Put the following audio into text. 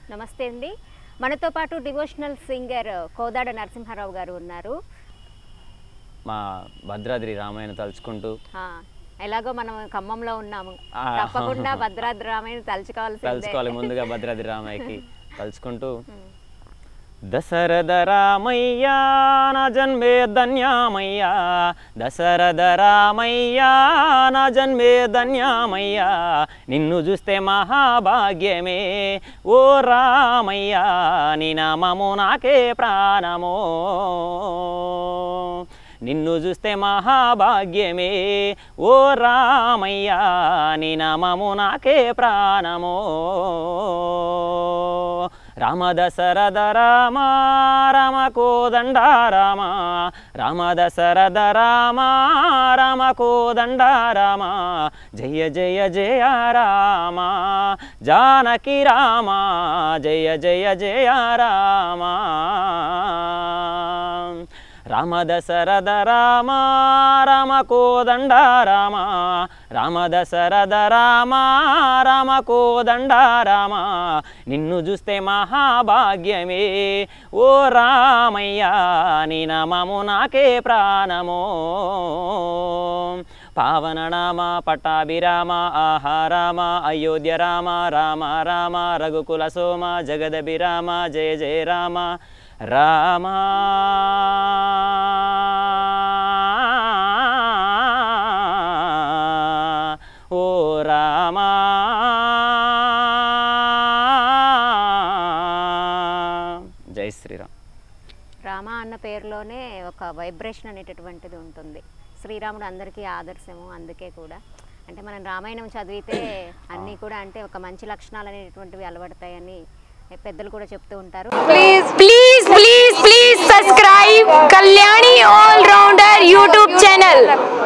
నమస్తే అండి మనతో పాటు డివోషనల్ సింగర్ కోదాడ నరసింహారావు గారు ఉన్నారు మా భద్రాద్రి రామాయణ తలుచుకుంటూ ఆ, ఎలాగో మనం ఖమ్మంలో ఉన్నాము ఆ. తప్పకుండా భద్రాద్రి రామాయణ తలుచుకోవాల్సిందే తలుచుకోవాలి ముందుగా భద్రాద్రి రామయ్యకి తలుచుకుంటూ ఉమ్. దశరథ రామయ్య నా జన్మే ధన్యామయ్యా దశరథ రామయ్య నా జన్మే ధన్యామయ్యా నిన్ను చూస్తే మహాభాగ్యమే ఓ రామయ్య నీ నామము నాకే ప్రాణమో నిన్ను చూస్తే మహాభాగ్యమే ఓ రామయ్య నీ నామము నాకే ప్రాణమో రామ దశరథ రామ రామ కోదండ రామ రామ దశరథ రామ రామ కోదండ రామ జయ జయ జయ రామ జానకి రామ జయ జయ జయ రామ రామ దశరథ రామ రామ కోదండ రామ రామ దశరథ రామ రామ కోదండ రామ నిన్ను చూస్తే మహాభాగ్యమే ఓ రామయ్య నీ నామము నాకే ప్రాణమో పావన నామ పట్టాభిరామ ఆహారామ అయోధ్య రామ రామ రామ రఘుకుల సోమ జగదభిరామ జయ జయ రామ రామ ఓ రామ జై శ్రీరామ్ రామ అన్న పేరులోనే ఒక వైబ్రేషన్ అనేటటువంటిది ఉంటుంది శ్రీరాముడు అందరికీ ఆదర్శము అందుకే కూడా అంటే మనం రామాయణం చదివితే అన్నీ కూడా అంటే ఒక మంచి లక్షణాలు అనేటువంటివి అలవడతాయని పెద్దలు కూడా చెప్తూ ఉంటారు please please please please subscribe kalyani all rounder youtube channel